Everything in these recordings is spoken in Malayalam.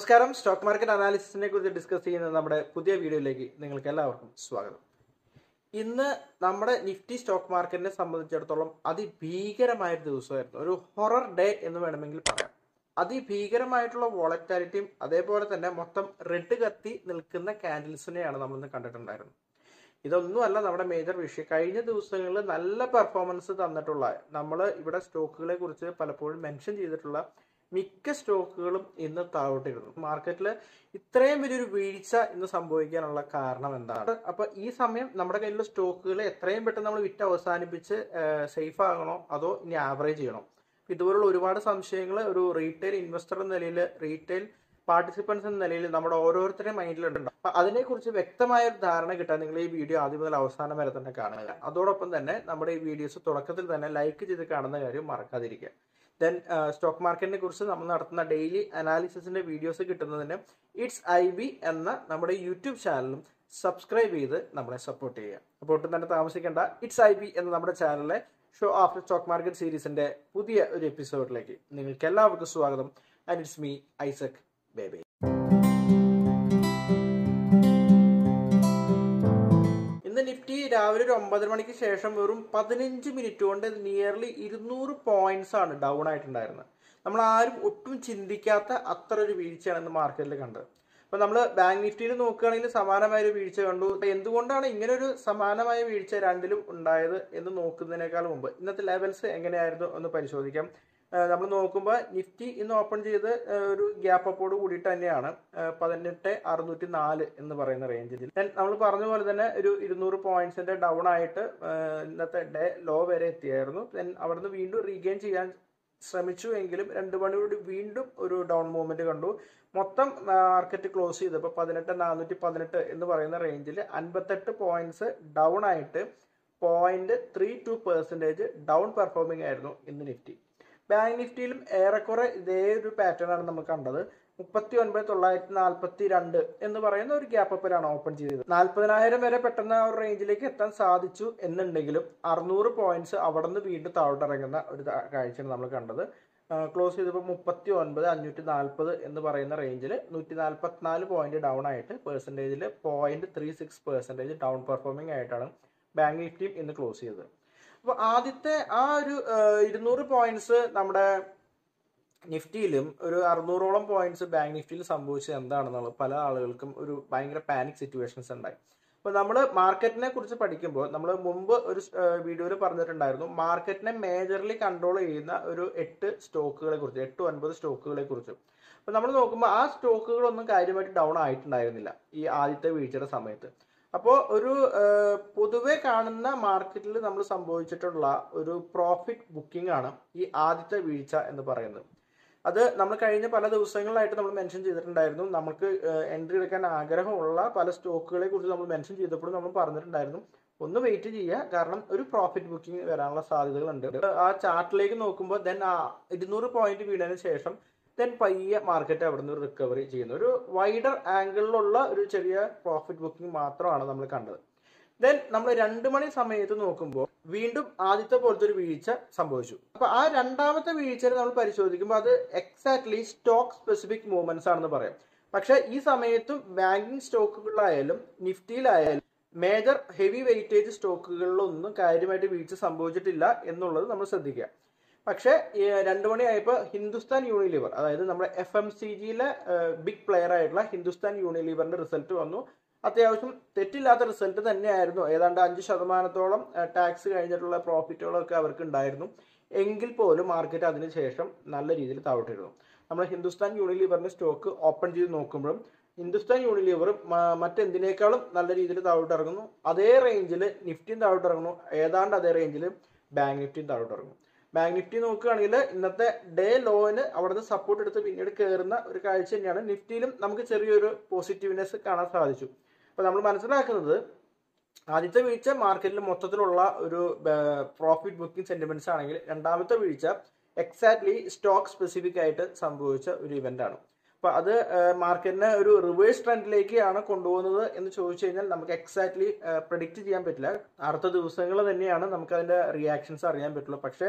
നമസ്കാരം സ്റ്റോക്ക് മാർക്കറ്റ് അനാലിസിസിനെ കുറിച്ച് ഡിസ്കസ് ചെയ്യുന്ന നമ്മുടെ പുതിയ വീഡിയോയിലേക്ക് നിങ്ങൾക്ക് എല്ലാവർക്കും സ്വാഗതം ഇന്ന് നമ്മുടെ നിഫ്റ്റി സ്റ്റോക്ക് മാർക്കറ്റിനെ സംബന്ധിച്ചിടത്തോളം അതിഭീകരമായ ഒരു ദിവസമായിരുന്നു ഒരു ഹൊറർ ഡേ എന്ന് വേണമെങ്കിൽ പറയാം അതിഭീകരമായിട്ടുള്ള വോളറ്റാലിറ്റിയും അതേപോലെ തന്നെ മൊത്തം റെഡ് കത്തി നിൽക്കുന്ന കാൻഡിൽസിനെയാണ് നമ്മൾ ഇന്ന് കണ്ടിട്ടുണ്ടായിരുന്നത് ഇതൊന്നുമല്ല നമ്മുടെ മേജർ വിഷയം കഴിഞ്ഞ ദിവസങ്ങളിൽ നല്ല പെർഫോമൻസ് തന്നിട്ടുള്ള നമ്മൾ ഇവിടെ സ്റ്റോക്കുകളെ കുറിച്ച് പലപ്പോഴും മെൻഷൻ ചെയ്തിട്ടുള്ള മിക്ക സ്റ്റോക്കുകളും ഇന്ന് താഴോട്ടിരുന്നു മാർക്കറ്റിൽ ഇത്രയും വലിയൊരു വീഴ്ച ഇന്ന് സംഭവിക്കാനുള്ള കാരണം എന്താണ് അപ്പൊ ഈ സമയം നമ്മുടെ കയ്യിലുള്ള സ്റ്റോക്കുകൾ എത്രയും പെട്ടെന്ന് നമ്മൾ വിറ്റ് അവസാനിപ്പിച്ച് സേഫ് ആകണോ അതോ ഇനി ആവറേജ് ചെയ്യണോ ഇതുപോലുള്ള ഒരുപാട് സംശയങ്ങൾ ഒരു റീറ്റെയിൽ ഇൻവെസ്റ്റർ എന്ന നിലയിൽ റീറ്റെയിൽ പാർട്ടിസിപ്പൻസ് എന്ന നിലയിൽ നമ്മുടെ ഓരോരുത്തരുടെയും മൈൻഡിലുണ്ട് അപ്പൊ അതിനെക്കുറിച്ച് വ്യക്തമായ ഒരു ധാരണ കിട്ടാൻ നിങ്ങൾ ഈ വീഡിയോ ആദ്യം മുതൽ അവസാനം വരെ തന്നെ കാണുക അതോടൊപ്പം തന്നെ നമ്മുടെ ഈ വീഡിയോസ് തുടക്കത്തിൽ തന്നെ ലൈക്ക് ചെയ്ത് കാണുന്ന കാര്യം മറക്കാതിരിക്കുക ദെൻ സ്റ്റോക്ക് മാർക്കറ്റിനെ കുറിച്ച് നമ്മൾ നടത്തുന്ന ഡെയിലി അനാലിസിസിന്റെ വീഡിയോസ് കിട്ടുന്നതിന് ഇറ്റ്സ് ഐ ബി എന്ന നമ്മുടെ യൂട്യൂബ് ചാനലും സബ്സ്ക്രൈബ് ചെയ്ത് നമ്മളെ സപ്പോർട്ട് ചെയ്യുക അപ്പോൾ ഒട്ടും തന്നെ താമസിക്കേണ്ട ഇറ്റ്സ് ഐ ബി എന്ന നമ്മുടെ ചാനലിലെ ഷോ ആഫ്റ്റർ സ്റ്റോക്ക് മാർക്കറ്റ് സീരീസിന്റെ പുതിയ ഒരു എപ്പിസോഡിലേക്ക് നിങ്ങൾക്ക് എല്ലാവർക്കും സ്വാഗതം and it's me Isaac Baby ഇന്ന് നിഫ്റ്റി രാവിലെ ഒരു ഒമ്പത് മണിക്ക് ശേഷം വെറും പതിനഞ്ച് മിനിറ്റ് കൊണ്ട് നിയർലി ഇരുന്നൂറ് പോയിന്റ്സ് ആണ് ഡൗൺ ആയിട്ടുണ്ടായിരുന്നത് നമ്മൾ ആരും ഒട്ടും ചിന്തിക്കാത്ത അത്ര ഒരു വീഴ്ചയാണ് ഇന്ന് മാർക്കറ്റിൽ കണ്ടത് അപ്പൊ നമ്മൾ ബാങ്ക് നിഫ്റ്റിയിൽ നോക്കുകയാണെങ്കിൽ സമാനമായ ഒരു വീഴ്ച കണ്ടു എന്തുകൊണ്ടാണ് ഇങ്ങനെ ഒരു സമാനമായ വീഴ്ച രണ്ടിലും ഉണ്ടായത് എന്ന് നോക്കുന്നതിനേക്കാൾ മുമ്പ് ഇന്നത്തെ ലെവൽസ് എങ്ങനെയായിരുന്നു എന്ന് പരിശോധിക്കാം നമ്മൾ നോക്കുമ്പോൾ നിഫ്റ്റി ഇന്ന് ഓപ്പൺ ചെയ്ത് ഒരു ഗ്യാപ്പ് അപ്പോട് കൂടിയിട്ട് തന്നെയാണ് പതിനെട്ട് അറുന്നൂറ്റി നാല് എന്ന് പറയുന്ന റേഞ്ചിൽ നമ്മൾ പറഞ്ഞ പോലെ തന്നെ ഒരു ഇരുന്നൂറ് പോയിന്റ്സിന്റെ ഡൗൺ ആയിട്ട് ഇന്നത്തെ ഡേ ലോ വരെ എത്തിയായിരുന്നു ദെൻ അവിടുന്ന് വീണ്ടും റീഗെയിൻ ചെയ്യാൻ ശ്രമിച്ചു എങ്കിലും രണ്ട് മണിയോട് വീണ്ടും ഒരു ഡൗൺ മൂവ്മെന്റ് കണ്ടു മൊത്തം മാർക്കറ്റ് ക്ലോസ് ചെയ്തപ്പോൾ പതിനെട്ട് നാനൂറ്റി പതിനെട്ട് എന്ന് പറയുന്ന റേഞ്ചിൽ അൻപത്തെട്ട് പോയിന്റ്സ് ഡൗൺ ആയിട്ട് point three two percentage down performing ആയിരുന്നു ഇന്ന് നിഫ്റ്റി ബാങ്ക് നിഫ്റ്റിയിലും ഏറെക്കുറെ ഇതേ ഒരു പാറ്റേൺ ആണ് നമ്മൾ കണ്ടത് മുപ്പത്തി ഒൻപത് തൊള്ളായിരത്തി നാൽപ്പത്തി രണ്ട് എന്ന് പറയുന്ന ഒരു ഗ്യാപ്പ് അപ്പിലാണ് ഓപ്പൺ ചെയ്തത് നാൽപ്പതിനായിരം വരെ പെട്ടെന്ന് ആ ഒരു റേഞ്ചിലേക്ക് എത്താൻ സാധിച്ചു എന്നുണ്ടെങ്കിലും അറുന്നൂറ് പോയിന്റ്സ് അവിടെ നിന്ന് വീണ്ടും താഴോട്ടിറങ്ങുന്ന ഒരു കാഴ്ചയാണ് നമ്മൾ കണ്ടത് ക്ലോസ് ചെയ്തപ്പോൾ മുപ്പത്തി ഒൻപത് അഞ്ഞൂറ്റി നാൽപ്പത് എന്ന് പറയുന്ന റേഞ്ചിൽ നൂറ്റി നാൽപ്പത്തിനാല് പോയിന്റ് ഡൗൺ ആയിട്ട് പെർസെൻറ്റേജിൽ point three six percentage down performing ആയിട്ടാണ് ബാങ്ക് നിഫ്റ്റിയും ഇന്ന് ക്ലോസ് ചെയ്തത് അപ്പോൾ ആദ്യത്തെ ആ ഒരു ഇരുന്നൂറ് പോയിന്റ്സ് നമ്മുടെ നിഫ്റ്റിയിലും ഒരു അറുന്നൂറോളം പോയിന്റ്സ് ബാങ്ക് നിഫ്റ്റിയിൽ സംഭവിച്ചത് എന്താണെന്നുള്ളത് പല ആളുകൾക്കും ഒരു ഭയങ്കര പാനിക് സിറ്റുവേഷൻസ് ഉണ്ടായി അപ്പോൾ നമ്മൾ മാർക്കറ്റിനെ കുറിച്ച് പഠിക്കുമ്പോൾ നമ്മൾ മുമ്പ് ഒരു വീഡിയോയിൽ പറഞ്ഞിട്ടുണ്ടായിരുന്നു മാർക്കറ്റിനെ മേജർലി കൺട്രോൾ ചെയ്യുന്ന ഒരു എട്ട് സ്റ്റോക്കുകളെ കുറിച്ച് എട്ട് ഒൻപത് സ്റ്റോക്കുകളെ കുറിച്ച് അപ്പോൾ നമ്മൾ നോക്കുമ്പോൾ ആ സ്റ്റോക്കുകളൊന്നും കാര്യമായിട്ട് ഡൗൺ ആയിട്ടുണ്ടായിരുന്നില്ല ഈ ആദ്യത്തെ വീഴ്ചയുടെ സമയത്ത് അപ്പോൾ ഒരു പൊതുവെ കാണുന്ന മാർക്കറ്റിൽ നമ്മൾ സംഭവിച്ചിട്ടുള്ള ഒരു പ്രോഫിറ്റ് ബുക്കിംഗ് ആണ് ഈ ആദ്യത്തെ വീഴ്ച എന്ന് പറയുന്നത് അത് നമ്മൾ കഴിഞ്ഞ പല ദിവസങ്ങളിലായിട്ട് നമ്മൾ മെൻഷൻ ചെയ്തിട്ടുണ്ടായിരുന്നു നമുക്ക് എൻട്രി എടുക്കാൻ ആഗ്രഹമുള്ള പല സ്റ്റോക്കുകളെ കുറിച്ച് നമ്മൾ മെൻഷൻ ചെയ്തപ്പോഴും നമ്മൾ പറഞ്ഞിട്ടുണ്ടായിരുന്നു ഒന്ന് വെയിറ്റ് ചെയ്യുക കാരണം ഒരു പ്രോഫിറ്റ് ബുക്കിംഗ് വരാനുള്ള സാധ്യതകളുണ്ട് ആ ചാർട്ടിലേക്ക് നോക്കുമ്പോൾ ദെൻ ആ ഇരുന്നൂറ് പോയിന്റ് വീണതിന് ശേഷം ദെൻ പയ്യെ മാർക്കറ്റ് അവിടെ നിന്ന് റിക്കവറി ചെയ്യുന്നു ഒരു വൈഡർ ആംഗിളിലുള്ള ഒരു ചെറിയ പ്രോഫിറ്റ് ബുക്കിംഗ് മാത്രമാണ് നമ്മൾ കണ്ടത് ദെൻ നമ്മൾ രണ്ട് മണി സമയത്ത് നോക്കുമ്പോൾ വീണ്ടും ആദ്യത്തെ പോലത്തെ ഒരു വീഴ്ച സംഭവിച്ചു അപ്പൊ ആ രണ്ടാമത്തെ വീഴ്ചയിൽ നമ്മൾ പരിശോധിക്കുമ്പോൾ അത് എക്സാക്ട്ലി സ്റ്റോക്ക് സ്പെസിഫിക് മൂവ്മെന്റ്സ് ആണെന്ന് പറയാം പക്ഷെ ഈ സമയത്തും ബാങ്കിങ് സ്റ്റോക്കുകളിലായാലും നിഫ്റ്റിയിലായാലും മേജർ ഹെവി വെയിറ്റേജ് സ്റ്റോക്കുകളിലൊന്നും കാര്യമായിട്ട് വീഴ്ച സംഭവിച്ചിട്ടില്ല എന്നുള്ളത് നമ്മൾ ശ്രദ്ധിക്കുക പക്ഷേ രണ്ടു മണിയായപ്പോൾ ഹിന്ദുസ്ഥാൻ യൂണിലിവർ അതായത് നമ്മുടെ എഫ് എം സി ജിയിലെ ബിഗ് പ്ലെയർ ആയിട്ടുള്ള ഹിന്ദുസ്ഥാൻ യൂണിലിവറിന്റെ റിസൾട്ട് വന്നു അത്യാവശ്യം തെറ്റില്ലാത്ത റിസൾട്ട് തന്നെയായിരുന്നു ഏതാണ്ട് അഞ്ച് ശതമാനത്തോളം ടാക്സ് കഴിഞ്ഞിട്ടുള്ള പ്രോഫിറ്റുകളൊക്കെ അവർക്ക് ഉണ്ടായിരുന്നു എങ്കിൽ പോലും മാർക്കറ്റ് അതിനുശേഷം നല്ല രീതിയിൽ താഴോട്ടിരുന്നു നമ്മൾ ഹിന്ദുസ്ഥാൻ യൂണിലിവറിന്റെ സ്റ്റോക്ക് ഓപ്പൺ ചെയ്ത് നോക്കുമ്പോഴും ഹിന്ദുസ്ഥാൻ യൂണിലിവർ മറ്റെന്തിനേക്കാളും നല്ല രീതിയിൽ താഴോട്ടിറങ്ങുന്നു അതേ റേഞ്ചിൽ നിഫ്റ്റിയും താഴോട്ടിറങ്ങുന്നു ഏതാണ്ട് അതേ റേഞ്ചിൽ ബാങ്ക് നിഫ്റ്റിയും താഴോട്ടിറങ്ങും ബാങ്ക് നിഫ്റ്റി നോക്കുകയാണെങ്കിൽ ഇന്നത്തെ ഡേ ലോന് അവിടുന്ന് സപ്പോർട്ട് എടുത്ത് പിന്നീട് കയറുന്ന ഒരു കാഴ്ച തന്നെയാണ് നിഫ്റ്റിയിലും നമുക്ക് ചെറിയൊരു പോസിറ്റീവ്നെസ് കാണാൻ സാധിച്ചു അപ്പൊ നമ്മൾ മനസ്സിലാക്കുന്നത് ആദ്യത്തെ വീഴ്ച മാർക്കറ്റിൽ മൊത്തത്തിലുള്ള ഒരു പ്രോഫിറ്റ് ബുക്കിംഗ് സെന്റിമെന്റ്സ് ആണെങ്കിൽ രണ്ടാമത്തെ വീഴ്ച എക്സാക്ട്ലി സ്റ്റോക്ക് സ്പെസിഫിക് ആയിട്ട് സംഭവിച്ച ഒരു ഇവന്റ് ആണ് അപ്പൊ അത് മാർക്കറ്റിനെ ഒരു റിവേഴ്സ് ട്രെൻഡിലേക്കാണ് കൊണ്ടുപോകുന്നത് എന്ന് ചോദിച്ചു കഴിഞ്ഞാൽ നമുക്ക് എക്സാക്ട്ലി പ്രഡിക്റ്റ് ചെയ്യാൻ പറ്റില്ല അടുത്ത ദിവസങ്ങൾ തന്നെയാണ് നമുക്ക് അതിന്റെ റിയാക്ഷൻസ് അറിയാൻ പറ്റുള്ളൂ പക്ഷേ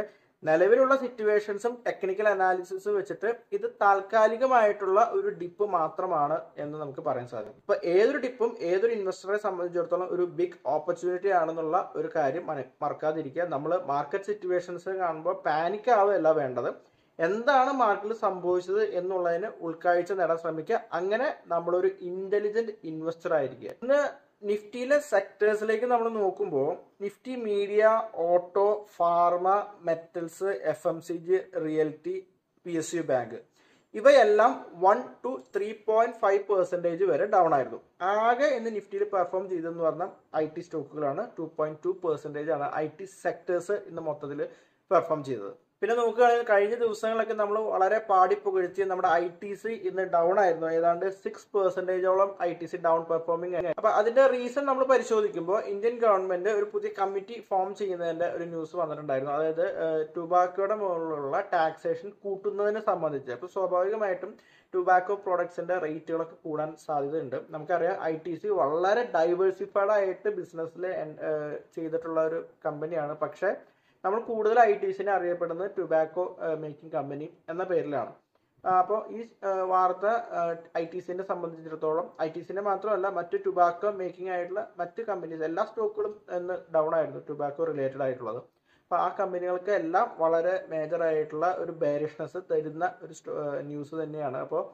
നിലവിലുള്ള സിറ്റുവേഷൻസും ടെക്നിക്കൽ അനാലിസിസും വെച്ചിട്ട് ഇത് താൽക്കാലികമായിട്ടുള്ള ഒരു ഡിപ്പ് മാത്രമാണ് എന്ന് നമുക്ക് പറയാൻ സാധിക്കും ഇപ്പൊ ഏതൊരു ഡിപ്പും ഏതൊരു ഇൻവെസ്റ്ററെ സംബന്ധിച്ചിടത്തോളം ഒരു ബിഗ് ഓപ്പർച്യൂണിറ്റി ആണെന്നുള്ള ഒരു കാര്യം മന- മറക്കാതിരിക്കുക നമ്മൾ മാർക്കറ്റ് സിറ്റുവേഷൻസ് കാണുമ്പോൾ പാനിക് ആവുകയല്ല വേണ്ടത് എന്താണ് മാർക്കറ്റിൽ സംഭവിച്ചത് എന്നുള്ളതിന് ഉൾക്കാഴ്ച നേടാൻ ശ്രമിക്കുക അങ്ങനെ നമ്മളൊരു ഇന്റലിജന്റ് ഇൻവെസ്റ്റർ ആയിരിക്കുക ഇന്ന് നിഫ്റ്റിയിലെ സെക്ടേഴ്സിലേക്ക് നമ്മൾ നോക്കുമ്പോൾ Nifty media auto pharma metals F M C G realty P S U bank ഇവയെല്ലാം one two three point five percentage വരെ ഡൗൺ ആയിരുന്നു ആകെ ഇന്ന് നിഫ്റ്റിയിൽ പെർഫോം ചെയ്തെന്ന് പറഞ്ഞാൽ ഐ ടി സ്റ്റോക്കുകളാണ് ടു പോയിന്റ് ടു പെർസെൻറ്റേജ് ആണ് ഐ ടി സെക്ടേഴ്സ് ഇന്ന് മൊത്തത്തിൽ പെർഫോം ചെയ്തത് പിന്നെ നോക്കുകയാണെങ്കിൽ കഴിഞ്ഞ ദിവസങ്ങളൊക്കെ നമ്മൾ വളരെ പാടി പുകഴ്ത്തി നമ്മുടെ ഐ ടി സി ഇന്ന് ഡൗൺ ആയിരുന്നു ഏതാണ്ട് സിക്സ് പെർസെന്റേജോളം I T C down performing അപ്പൊ അതിന്റെ റീസൺ നമ്മൾ പരിശോധിക്കുമ്പോൾ ഇന്ത്യൻ ഗവൺമെന്റ് ഒരു പുതിയ കമ്മിറ്റി ഫോം ചെയ്യുന്നതിന്റെ ഒരു ന്യൂസ് വന്നിട്ടുണ്ടായിരുന്നു അതായത് ടുബാക്കോയുടെ മുകളിലുള്ള ടാക്സേഷൻ കൂട്ടുന്നതിനെ സംബന്ധിച്ച് അപ്പൊ സ്വാഭാവികമായിട്ടും ടുബാക്കോ പ്രോഡക്ട്സിന്റെ റേറ്റുകളൊക്കെ കൂടാൻ സാധ്യതയുണ്ട് നമുക്കറിയാം ഐ ടി സി വളരെ ഡൈവേഴ്സിഫൈഡ് ആയിട്ട് ബിസിനസ്സിൽ ചെയ്തിട്ടുള്ള ഒരു കമ്പനിയാണ് പക്ഷേ നമ്മൾ കൂടുതൽ ഐ ടി സിനെ അറിയപ്പെടുന്നത് ടുബാക്കോ മേക്കിംഗ് കമ്പനി എന്ന പേരിലാണ് അപ്പോൾ ഈ ആ, വാർത്ത ഐ ടി സിനെ സംബന്ധിച്ചിടത്തോളം ഐ ടി സിനെ മാത്രമല്ല മറ്റ് ടുബാക്കോ മേക്കിംഗ് ആയിട്ടുള്ള മറ്റ് കമ്പനീസ് എല്ലാ സ്റ്റോക്കുകളും ഇന്ന് ഡൗൺ ആയിരുന്നു ടുബാക്കോ റിലേറ്റഡ് ആയിട്ടുള്ളത് അപ്പോൾ ആ കമ്പനികൾക്ക് എല്ലാം വളരെ മേജർ ആയിട്ടുള്ള ഒരു ബേരിഷ്നെസ് തരുന്ന ഒരു ന്യൂസ് തന്നെയാണ് അപ്പോൾ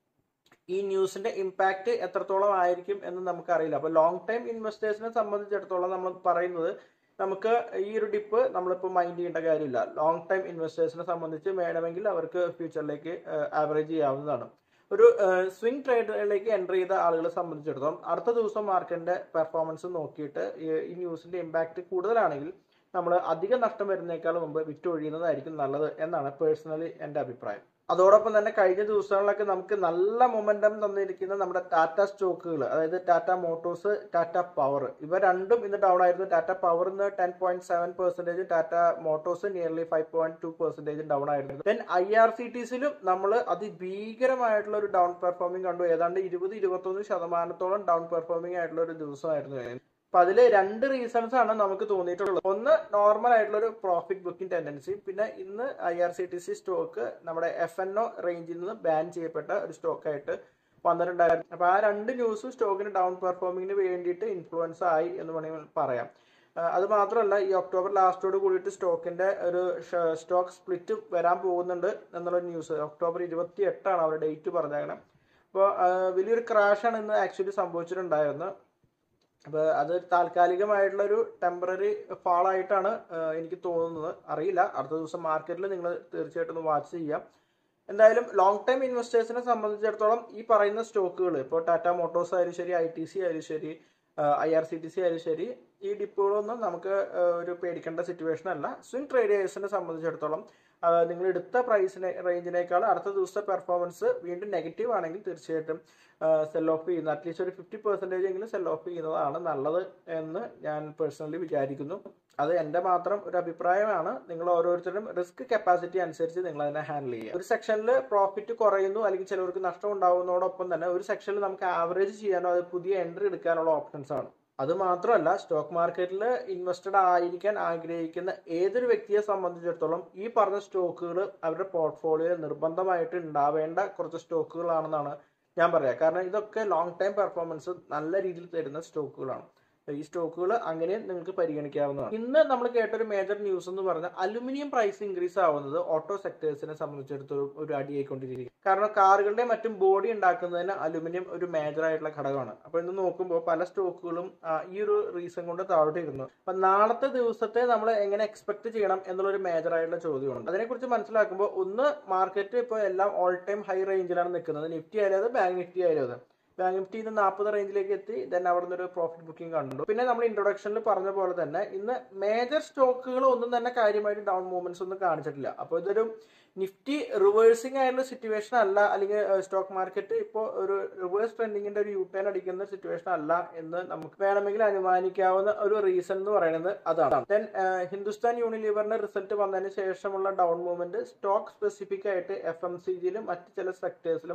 ഈ ന്യൂസിന്റെ ഇമ്പാക്റ്റ് എത്രത്തോളം ആയിരിക്കും എന്ന് നമുക്കറിയില്ല അപ്പോൾ ലോങ് ടൈം ഇൻവെസ്റ്റേഴ്സിനെ സംബന്ധിച്ചിടത്തോളം നമ്മൾ പറയുന്നത് നമുക്ക് ഈ ഒരു ഡിപ്പ് നമ്മളിപ്പോൾ മൈൻഡ് ചെയ്യേണ്ട കാര്യമില്ല ലോങ് ടൈം ഇൻവെസ്റ്റേഴ്സിനെ സംബന്ധിച്ച് വേണമെങ്കിൽ അവർക്ക് ഫ്യൂച്ചറിലേക്ക് ആവറേജ് ചെയ്യാവുന്നതാണ് ഒരു സ്വിംഗ് ട്രേഡിലേക്ക് എൻ്റർ ചെയ്ത ആളുകളെ സംബന്ധിച്ചിടത്തോളം അടുത്ത ദിവസം മാർക്കറ്റിന്റെ പെർഫോമൻസ് നോക്കിയിട്ട് ഈ- ഈ ന്യൂസിന്റെ ഇമ്പാക്റ്റ് കൂടുതലാണെങ്കിൽ നമ്മൾ അധിക നഷ്ടം വരുന്നേക്കാൾ മുമ്പ് വിറ്റൊഴിയുന്നതായിരിക്കും നല്ലത് എന്നാണ് പേഴ്സണലി എൻ്റെ അഭിപ്രായം അതോടൊപ്പം തന്നെ കഴിഞ്ഞ ദിവസങ്ങളിലൊക്കെ നമുക്ക് നല്ല മൊമെന്റം തന്നിരിക്കുന്ന നമ്മുടെ ടാറ്റ സ്റ്റോക്കുകൾ അതായത് ടാറ്റ മോട്ടോഴ്സ് ടാറ്റ പവർ ഇവ രണ്ടും ഇന്ന് ഡൗൺ ആയിരുന്നു ടാറ്റ പവർ ഇന്ന് ten point seven percentage Tata Motors nearly five point two percentage down ആയിരുന്നു then I R C T സിയിലും നമ്മൾ അതിഭീകരമായിട്ടുള്ള ഒരു ഡൗൺ പെർഫോമിംഗ് കണ്ടു ഏതാണ്ട് ഇരുപത് ഇരുപത്തൊന്ന് ശതമാനത്തോളം ഡൗൺ പെർഫോമിംഗ് ആയിട്ടുള്ള ഒരു ദിവസമായിരുന്നു അപ്പൊ അതില് രണ്ട് റീസൺസ് ആണ് നമുക്ക് തോന്നിയിട്ടുള്ളത് ഒന്ന് നോർമൽ ആയിട്ടുള്ള ഒരു പ്രോഫിറ്റ് ബുക്കിംഗ് ടെൻഡൻസി പിന്നെ ഇന്ന് I R C T C stock നമ്മുടെ എഫ് എൻ ഒ റേഞ്ചിൽ നിന്ന് ബാൻ ചെയ്യപ്പെട്ട ഒരു സ്റ്റോക്ക് ആയിട്ട് വന്നിട്ടുണ്ടായിരുന്നു അപ്പൊ ആ രണ്ട് ന്യൂസും സ്റ്റോക്കിന് ഡൗൺ പെർഫോമിങ്ങിന് വേണ്ടിയിട്ട് ഇൻഫ്ലുവൻസ് ആയി എന്ന് വേണമെങ്കിൽ പറയാം ആ, അത് മാത്രമല്ല ഈ ഒക്ടോബർ ലാസ്റ്റോട് കൂടിയിട്ട് സ്റ്റോക്കിന്റെ ഒരു സ്റ്റോക്ക് സ്പ്ലിറ്റ് വരാൻ പോകുന്നുണ്ട് എന്നുള്ള ന്യൂസ് ഒക്ടോബർ ഇരുപത്തി എട്ടാണ് അവർ ഡേറ്റ് പറഞ്ഞേക്കണം അപ്പോൾ വലിയൊരു ക്രാഷാണ് ഇന്ന് ആക്ച്വലി സംഭവിച്ചിട്ടുണ്ടായിരുന്നത് അപ്പോൾ അത് താൽക്കാലികമായിട്ടുള്ള ഒരു ടെമ്പററി ഫാൾ ആയിട്ടാണ് ആ, എനിക്ക് തോന്നുന്നത് അറിയില്ല അടുത്ത ദിവസം മാർക്കറ്റിൽ നിങ്ങൾ തീർച്ചയായിട്ടും ഒന്ന് വാച്ച് ചെയ്യാം എന്തായാലും ലോങ് ടൈം ഇൻവെസ്റ്റേഴ്സിനെ സംബന്ധിച്ചിടത്തോളം ഈ പറയുന്ന സ്റ്റോക്കുകൾ ഇപ്പോൾ ടാറ്റ മോട്ടോഴ്സ് ആയാലും ശരി ഐ ടി സി ആയാലും ശരി I R C T C ആയാലും ശരി ഈ ഡിപ്പുകളൊന്നും നമുക്ക് ആ, ഒരു പേടിക്കേണ്ട സിറ്റുവേഷൻ അല്ല സ്വിംഗ് ട്രേഡേഴ്സിനെ സംബന്ധിച്ചിടത്തോളം ആ, നിങ്ങൾ എടുത്ത പ്രൈസിനെ റേഞ്ചിനേക്കാൾ അടുത്ത ദിവസത്തെ പെർഫോമൻസ് വീണ്ടും നെഗറ്റീവ് ആണെങ്കിൽ തീർച്ചയായിട്ടും സെൽ ഓഫ് ചെയ്യുന്ന അറ്റ്ലീസ്റ്റ് ഒരു ഫിഫ്റ്റി പെർസെൻറ്റേജ് എങ്കിലും സെൽ ഓഫ് ചെയ്യുന്നതാണ് നല്ലത് എന്ന് ഞാൻ പേഴ്സണലി വിചാരിക്കുന്നു അത് എൻ്റെ മാത്രം ഒരു അഭിപ്രായമാണ് നിങ്ങൾ ഓരോരുത്തരും റിസ്ക് കപ്പാസിറ്റി അനുസരിച്ച് നിങ്ങൾ അതിനെ ഹാൻഡിൽ ചെയ്യുക ഒരു സെക്ഷനിൽ പ്രോഫിറ്റ് കുറയുന്നു അല്ലെങ്കിൽ ചിലർക്ക് നഷ്ടം ഉണ്ടാവുന്നതോടൊപ്പം തന്നെ ഒരു സെക്ഷനിൽ നമുക്ക് ആവറേജ് ചെയ്യാനോ അത് പുതിയ എൻട്രി എടുക്കാനുള്ള ഓപ്ഷൻസ് ആണ് അത് മാത്രമല്ല സ്റ്റോക്ക് മാർക്കറ്റിൽ ഇൻവെസ്റ്റഡ് ആയിരിക്കാൻ ആഗ്രഹിക്കുന്ന ഏതൊരു വ്യക്തിയെ സംബന്ധിച്ചിടത്തോളം ഈ പറഞ്ഞ സ്റ്റോക്കുകൾ അവരുടെ പോർട്ട്ഫോളിയോ നിർബന്ധമായിട്ട് ഉണ്ടാവേണ്ട കുറച്ച് സ്റ്റോക്കുകളാണെന്നാണ് ഞാൻ പറയാം കാരണം ഇതൊക്കെ ലോങ് ടൈം പെർഫോമൻസ് നല്ല രീതിയിൽ തരുന്ന സ്റ്റോക്കുകളാണ് ഈ സ്റ്റോക്കുകൾ അങ്ങനെ നിങ്ങൾക്ക് പരിഗണിക്കാവുന്നതാണ് ഇന്ന് നമ്മൾ കേട്ടൊരു മേജർ ന്യൂസ് എന്ന് പറഞ്ഞാൽ അലുമിനിയം പ്രൈസ് ഇൻക്രീസ് ആവുന്നത് ഓട്ടോ സെക്ടേഴ്സിനെ സംബന്ധിച്ചിടത്തോളം ഒരു അടിയായിക്കൊണ്ടിരിക്കും കാരണം കാറുകളുടെ മറ്റും ബോഡി ഉണ്ടാക്കുന്നതിന് അലുമിനിയം ഒരു മേജർ ആയിട്ടുള്ള ഘടകമാണ് അപ്പൊ ഇന്ന് നോക്കുമ്പോൾ പല സ്റ്റോക്കുകളും ആ, ഈ ഒരു റീസൺ കൊണ്ട് താഴോട്ട് ഇരുന്നു അപ്പൊ നാളത്തെ ദിവസത്തെ നമ്മൾ എങ്ങനെ എക്സ്പെക്ട് ചെയ്യണം എന്നുള്ള ഒരു മേജർ ആയിട്ടുള്ള ചോദ്യമാണ് അതിനെക്കുറിച്ച് മനസ്സിലാക്കുമ്പോൾ ഒന്ന് മാർക്കറ്റ് ഇപ്പോൾ എല്ലാം ഓൾ ടൈം ഹൈ റേഞ്ചിലാണ് നിൽക്കുന്നത് നിഫ്റ്റി ആയാലും അത് ബാങ്ക് നിഫ്റ്റി ആയാലും അത് ബാങ്ക് നിഫ്റ്റി ഇന്ന് നാൽപ്പത് റേഞ്ചിലേക്ക് എത്തി ദെൻ അവിടെ നിന്ന് ഒരു പ്രോഫിറ്റ് ബുക്കിംഗ് കണ്ടു പിന്നെ നമ്മൾ ഇൻട്രൊഡക്ഷനിൽ പറഞ്ഞ പോലെ തന്നെ ഇന്ന് മേജർ സ്റ്റോക്കുകൾ ഒന്നും തന്നെ കാര്യമായിട്ട് ഡൗൺ മൂവ്മെന്റ്സ് ഒന്നും കാണിച്ചിട്ടില്ല അപ്പോൾ ഇതൊരു നിഫ്റ്റി റിവേഴ്സിംഗ് ആയിട്ടുള്ള സിറ്റുവേഷൻ അല്ല അല്ലെങ്കിൽ സ്റ്റോക്ക് മാർക്കറ്റ് ഇപ്പോൾ ഒരു റിവേഴ്സ് ട്രെൻഡിങ്ങിന്റെ ഒരു യു ടേൺ അടിക്കുന്ന സിറ്റുവേഷൻ അല്ല എന്ന് നമുക്ക് വേണമെങ്കിൽ അനുമാനിക്കാവുന്ന ഒരു റീസൺ എന്ന് പറയുന്നത് അതാണ് ദെൻ ഹിന്ദുസ്ഥാൻ യൂണിലിവറിന്റെ റിസൾട്ട് വന്നതിന് ശേഷമുള്ള ഡൗൺ മൂവ്മെന്റ് സ്റ്റോക്ക് സ്പെസിഫിക് ആയിട്ട് എഫ് എം സി ജിയിലും മറ്റ് ചില സെക്ടേഴ്സിലും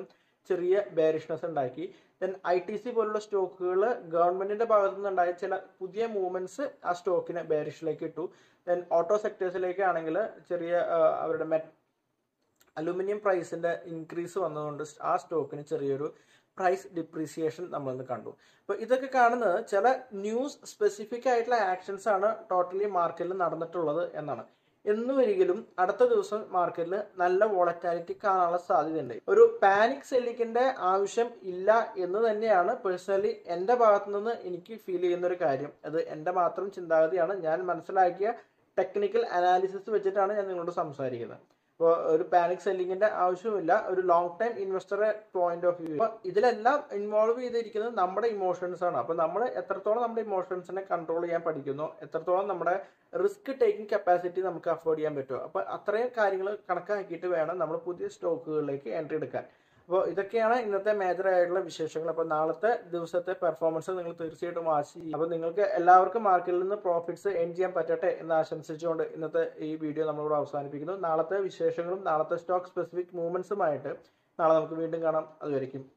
ചെറിയ ബെയറിഷ്നെസ് ഉണ്ടാക്കി ദെൻ ഐ ടി സി പോലുള്ള സ്റ്റോക്കുകൾ ഗവൺമെന്റിന്റെ ഭാഗത്തു നിന്നുണ്ടായ ചില പുതിയ മൂവ്മെന്റ്സ് ആ സ്റ്റോക്കിനെ ബെയറിഷിലേക്ക് ഇട്ടു ദെൻ ഓട്ടോ സെക്ടേഴ്സിലേക്ക് ആണെങ്കിൽ ചെറിയ ആ, അവരുടെ മെറ്റ് അലൂമിനിയം പ്രൈസിന്റെ ഇൻക്രീസ് വന്നതുകൊണ്ട് ആ സ്റ്റോക്കിന് ചെറിയൊരു പ്രൈസ് ഡിപ്രീസിയേഷൻ നമ്മളിന്ന് കണ്ടു അപ്പോൾ ഇതൊക്കെ കാണുന്നത് ചില ന്യൂസ് സ്പെസിഫിക് ആയിട്ടുള്ള ആക്ഷൻസ് ആണ് ടോട്ടലി മാർക്കറ്റിൽ നടന്നിട്ടുള്ളത് എന്നാണ് എന്നുവരികിലും അടുത്ത ദിവസം മാർക്കറ്റിൽ നല്ല വോളറ്റാലിറ്റി കാണാനുള്ള സാധ്യതയുണ്ട് ഒരു പാനിക് സെല്ലിങ്ങിന്റെ ആവശ്യം ഇല്ല എന്ന് തന്നെയാണ് പേഴ്സണലി എൻ്റെ ഭാഗത്തു നിന്ന് എനിക്ക് ഫീൽ ചെയ്യുന്ന ഒരു കാര്യം അത് എൻ്റെ മാത്രം ചിന്താഗതിയാണ് ഞാൻ മനസ്സിലാക്കിയ ടെക്നിക്കൽ അനാലിസിസ് വെച്ചിട്ടാണ് ഞാൻ നിങ്ങളോട് സംസാരിക്കുന്നത് അപ്പോൾ ഒരു പാനിക് സെല്ലിങ്ങിന്റെ ആവശ്യമില്ല ഒരു ലോങ് ടൈം ഇൻവെസ്റ്ററെ പോയിന്റ് ഓഫ് വ്യൂ അപ്പോൾ ഇതിലെല്ലാം ഇൻവോൾവ് ചെയ്തിരിക്കുന്നത് നമ്മുടെ ഇമോഷൻസ് ആണ് അപ്പോൾ നമ്മൾ എത്രത്തോളം നമ്മുടെ ഇമോഷൻസിനെ കൺട്രോൾ ചെയ്യാൻ പഠിക്കുന്നു എത്രത്തോളം നമ്മുടെ റിസ്ക് ടേക്കിംഗ് കപ്പാസിറ്റി നമുക്ക് അഫോർഡ് ചെയ്യാൻ പറ്റുമോ അപ്പോൾ അത്രയും കാര്യങ്ങൾ കണക്കാക്കിയിട്ട് വേണം നമ്മൾ പുതിയ സ്റ്റോക്കുകളിലേക്ക് എൻട്രി എടുക്കാൻ അപ്പോൾ ഇതൊക്കെയാണ് ഇന്നത്തെ മേജർ ആയിട്ടുള്ള വിശേഷങ്ങൾ അപ്പോൾ നാളത്തെ ദിവസത്തെ പെർഫോമൻസ് നിങ്ങൾ തീർച്ചയായിട്ടും വാച്ച് ചെയ്യും അപ്പോൾ നിങ്ങൾക്ക് എല്ലാവർക്കും മാർക്കറ്റിൽ നിന്ന് പ്രോഫിറ്റ്സ് എൻ ചെയ്യാൻ പറ്റട്ടെ എന്ന് ആശംസിച്ചുകൊണ്ട് ഇന്നത്തെ ഈ വീഡിയോ നമ്മളിവിടെ അവസാനിപ്പിക്കുന്നു നാളത്തെ വിശേഷങ്ങളും നാളത്തെ സ്റ്റോക്ക് സ്പെസിഫിക് മൂവ്മെന്റ്സുമായിട്ട് നാളെ നമുക്ക് വീണ്ടും കാണാം അതുവരെയും